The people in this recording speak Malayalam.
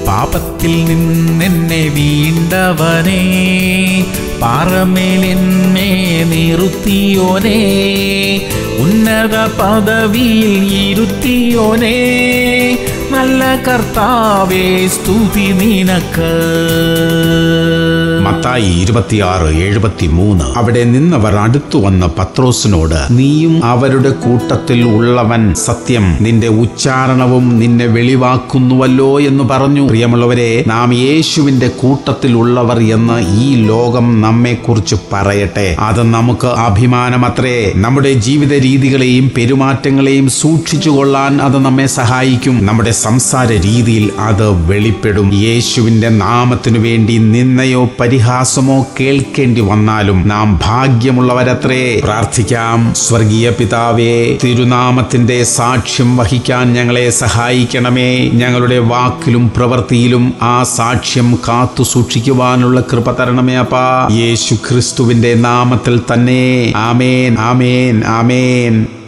പാപത്തിൽ നിന്നെന്നെ വീണ്ടവനേ പാറമേലെന്നെ നിർത്തിയോനേ ഉന്നത പദവിയിൽ ഇരുത്തിയോനേ നല്ല കർത്താവേ സ്തുതി നിനക്ക് മത്തായി ഇരുപത്തിയാറ് എഴുപത്തി മൂന്ന് അവിടെ നിന്നവർ അടുത്തു വന്ന പത്രോസിനോട് നീയും അവരുടെ കൂട്ടത്തിൽ ഉള്ളവൻ സത്യം നിന്റെ ഉച്ചാരണവും നിന്നെ വെളിവാക്കുന്നുവല്ലോ എന്ന് പറഞ്ഞു പ്രിയമുള്ളവരെ നാം യേശുവിന്റെ കൂട്ടത്തിൽ ഉള്ളവർ എന്ന് ഈ ലോകം നമ്മെക്കുറിച്ച് പറയട്ടെ അത് നമുക്ക് അഭിമാനമത്രേ നമ്മുടെ ജീവിത രീതികളെയും പെരുമാറ്റങ്ങളെയും സൂക്ഷിച്ചു കൊള്ളാൻ അത് നമ്മെ സഹായിക്കും നമ്മുടെ സംസാര രീതിയിൽ അത് വെളിപ്പെടും യേശുവിന്റെ നാമത്തിനു വേണ്ടി നിന്നയോ പരിഹാസമോ കേൾക്കേണ്ടി വന്നാലും നാം ഭാഗ്യമുള്ളവരത്രേ പ്രാർത്ഥിക്കാം സ്വർഗീയ പിതാവേ തിരുനാമത്തിന്റെ സാക്ഷ്യം വഹിക്കാൻ ഞങ്ങളെ സഹായിക്കണമേ ഞങ്ങളുടെ വാക്കിലും പ്രവൃത്തിയിലും ആ സാക്ഷ്യം കാത്തു സൂക്ഷിക്കുവാനുള്ള കൃപ തരണമേ അപ്പാ യേശു ക്രിസ്തുവിന്റെ നാമത്തിൽ തന്നെ ആമേൻ ആമേൻ ആമേൻ